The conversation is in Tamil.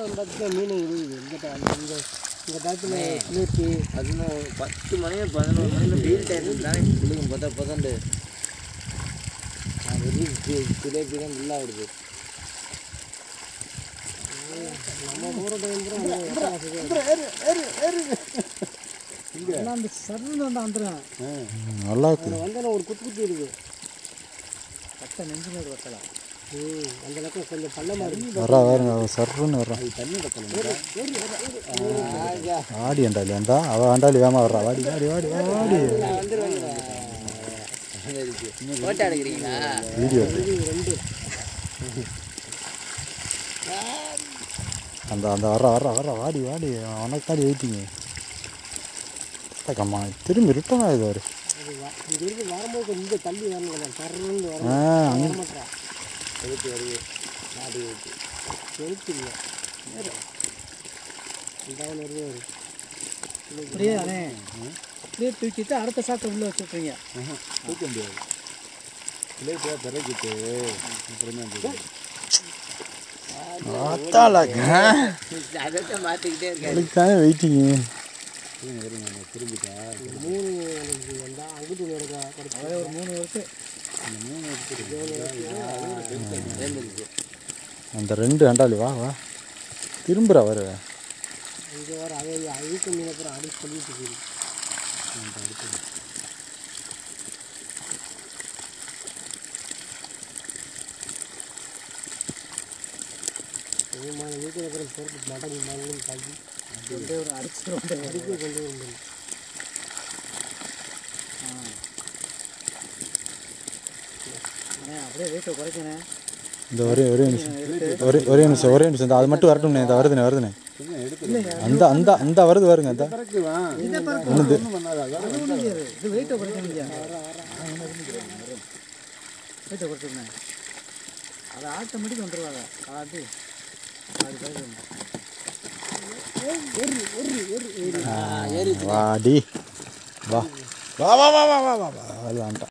பார்த்துட்டு மீன் இருக்குது இந்த டை- இந்த இந்த டயத்தில் நேற்று பதினோரு பத்து மணி பதினோரு மணிக்கு வெயில் டைம் தானே பிள்ளைங்க பத்த பதண்டு வெறும் ஜிலேபி தான் நல்லா வருது நம்ம போகிற டைம் தான் அந்த சர்ன்னு வந்து வந்துடும் நல்லா இருக்குது வந்தாலும் ஒரு குத்து குத்தி இருக்குது பட்டை நெஞ்சு மேடு வட்டலை ம் அந்த பக்கம் கொஞ்சம் பள்ளமாக இருக்குது வர்றா பாருங்க அவ சர்ன்னு வர்றான் தண்ணி பத்தல ஆடி அண்டாளி அந்தா அவள் அண்டாளி வேமா வர்றா வாடி வாடி வாடி வாடி ஓட்ட எடுக்கிறீங்களா வீடியோ ரெண்டு அந்த அந்த வர்றா வர்றா வர்றா வாடி வாடி உனக்காடி வெயிட்டிங்க கம்மா திரும்பி ரிட்டர்ன் ஆகுது அவரு அது வா- இங்க இருந்து வரும்போது கொஞ்சம் இங்கே தள்ளி வரணும் சர்ன்னு வர ஆ அங்க மாட்டா எடுத்து வருது நாடு எடுத்து எழுத்து இல்லை இந்த வருது அப்படியே அண்ணே அப்படியே தூக்கிட்டு அடுத்த சாட்டை உள்ளே வச்சுட்றீங்க தூக்க முடியாது பிள்ளைக்கு பிறக்கிட்டு அப்புறமே பார்த்தாலாங்க அதை மாற்றிக்கிட்டே இருக்கேன் அதுக்காக வெயிட்டிங்க திரும்பிட்டா மூணு வந்துருச்சு வந்தா அங்கிட்டு நடக்கா கிடைக்கும் அதே ஒரு மூணு வருஷம் சேர்ந்துருச்சு அந்த ரெண்டு அண்டாளி வா வா திரும்புறா வரு இங்கே வர அதே அழுக்க மீன் அப்புறம் அடிச்சு சொல்லிட்டு போயிருக்கு வீட்டில் அப்புறம் பொறுப்பு மடங்கு மடங்கு தாக்கி அப்படியே ஒரு அடிச்சு வந்து அடிக்க கொண்டு வந்துடும் அண்ணே அப்படியே வெயிட்டை குறைக்கணே இந்த ஒரே ஒரே நிமிஷம் ஒரே ஒரே நிமிஷம் ஒரே நிமிஷம் இந்த அது மட்டும் வரட்டும்ண்ணே இந்த வருதுண்ணே வருதுண்ணே அந்த அந்த அந்த வருது வருங்க அந்த ஒன்றுது இது வெயிட்டை குறைக்க முடியாது வெயிட்டை குறைச்சிருந்தேன் அது ஆட்டோமேட்டிக் வந்துடுவாங்க அது அது குறைக்கணும் வாடி வா வா வா வா வா வா வா வா அதுதான்டா